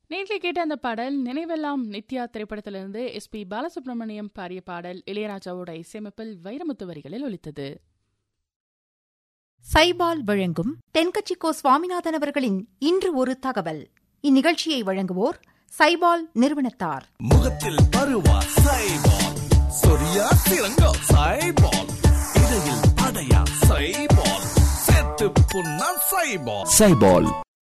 நேற்று கேட்ட அந்த பாடல் நினைவெல்லாம் நித்யா திரைப்படத்திலிருந்து எஸ் பி பாலசுப்ரமணியம் பாடிய பாடல் இளையராஜாவோட இசையமைப்பில் வைரமுத்து வரிகளில் ஒலித்தது சைபால் வழங்கும் தென்கட்சிக்கோ சுவாமிநாதன் அவர்களின் இன்று ஒரு தகவல் இந்நிகழ்ச்சியை வழங்குவோர் சைபால் நிறுவனத்தார் முகத்தில் பருவா சைபால் சொரியா சிறங்கா சைபால் இடையில் அடையா சைபால் செத்து புண்ணா சைபால் சைபால்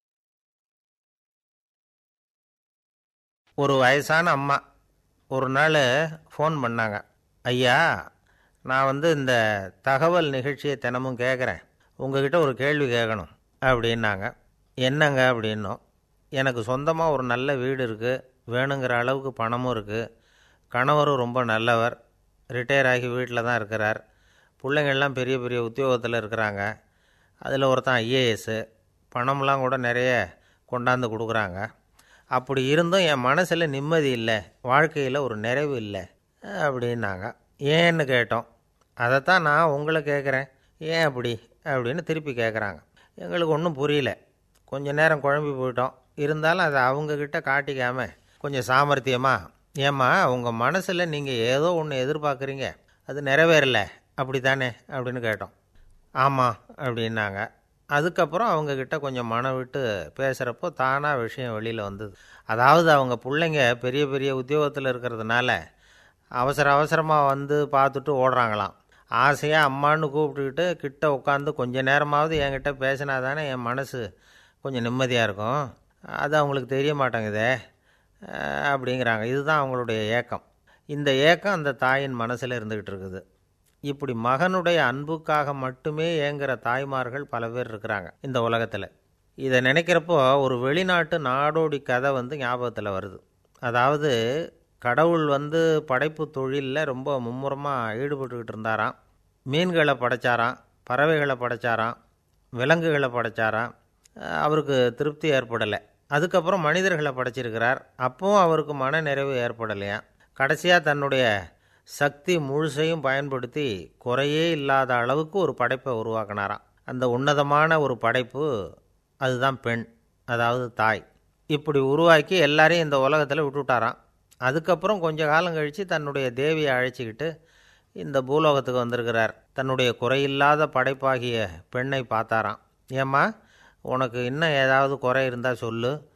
ஒரு வயசான அம்மா ஒரு நாள் ஃபோன் பண்ணாங்க ஐயா நான் வந்து இந்த தகவல் நிகழ்ச்சியை தினமும் கேட்குறேன் உங்ககிட்ட ஒரு கேள்வி கேட்கணும் அப்படின்னாங்க என்னங்க அப்படின்னோம் எனக்கு சொந்தமாக ஒரு நல்ல வீடு இருக்குது வேணுங்கிற அளவுக்கு பணமும் இருக்குது கணவரும் ரொம்ப நல்லவர் ரிட்டையர் ஆகி வீட்டில் தான் இருக்கிறார் பிள்ளைங்கள்லாம் பெரிய பெரிய உத்தியோகத்தில் இருக்கிறாங்க அதில் ஒருத்தன் ஐஏஎஸ்ஸு பணம்லாம் கூட நிறைய கொண்டாந்து கொடுக்குறாங்க அப்படி இருந்தும் என் மனசில் நிம்மதி இல்லை வாழ்க்கையில் ஒரு நிறைவு இல்லை அப்படின்னாங்க ஏன்னு கேட்டோம் அதைத்தான் நான் உங்களை கேட்குறேன் ஏன் அப்படி அப்படின்னு திருப்பி கேட்குறாங்க எங்களுக்கு ஒன்றும் புரியல கொஞ்ச நேரம் குழம்பி போயிட்டோம் இருந்தாலும் அதை அவங்கக்கிட்ட காட்டிக்காம கொஞ்சம் சாமர்த்தியமாக ஏம்மா உங்கள் மனசில் நீங்கள் ஏதோ ஒன்று எதிர்பார்க்குறீங்க அது நிறைவேறல அப்படி தானே அப்படின்னு கேட்டோம் ஆமாம் அப்படின்னாங்க அதுக்கப்புறம் அவங்கக்கிட்ட கொஞ்சம் மனம் விட்டு பேசுகிறப்போ தானாக விஷயம் வெளியில் வந்தது அதாவது அவங்க பிள்ளைங்க பெரிய பெரிய உத்தியோகத்தில் இருக்கிறதுனால அவசர அவசரமாக வந்து பார்த்துட்டு ஓடுறாங்களாம் ஆசையாக அம்மான்னு கூப்பிட்டுக்கிட்டு கிட்ட உட்காந்து கொஞ்ச நேரமாவது என்கிட்ட பேசினா தானே என் மனசு கொஞ்சம் நிம்மதியாக இருக்கும் அது அவங்களுக்கு தெரிய மாட்டேங்குதே அஹ் அப்படிங்கிறாங்க இதுதான் அவங்களுடைய ஏக்கம் இந்த ஏக்கம் அந்த தாயின் மனசில் இருந்துக்கிட்டு இருக்குது இப்படி மகனுடைய அன்புக்காக மட்டுமே ஏங்குற தாய்மார்கள் பல பேர் இருக்கிறாங்க இந்த உலகத்தில் இதை நினைக்கிறப்போ ஒரு வெளிநாட்டு நாடோடி கதை வந்து ஞாபகத்தில் வருது அதாவது கடவுள் வந்து படைப்பு தொழிலில் ரொம்ப மும்முரமாக ஈடுபட்டுக்கிட்டு இருந்தாராம் மீன்களை படைச்சாராம் பறவைகளை படைச்சாராம் விலங்குகளை படைச்சாராம் அஹ் அவருக்கு திருப்தி ஏற்படலை அதுக்கப்புறம் மனிதர்களை படைச்சிருக்கிறார் அப்பவும் அவருக்கு மன நிறைவு ஏற்படலையாம் கடைசியாக தன்னுடைய சக்தி முழுசையும் பயன்படுத்தி குறையே இல்லாத அளவுக்கு ஒரு படைப்பை உருவாக்கினாராம் அந்த உன்னதமான ஒரு படைப்பு அதுதான் பெண் அதாவது தாய் இப்படி உருவாக்கி எல்லாரையும் இந்த உலகத்தில் விட்டுவிட்டாராம் அதுக்கப்புறம் கொஞ்ச காலம் கழித்து தன்னுடைய தேவியை அழைச்சிக்கிட்டு இந்த பூலோகத்துக்கு வந்திருக்கிறார் தன்னுடைய குறையில்லாத படைப்பாகிய பெண்ணை பார்த்தாராம் ஏம்மா உனக்கு இன்னும் ஏதாவது குறை இருந்தால் சொல்லு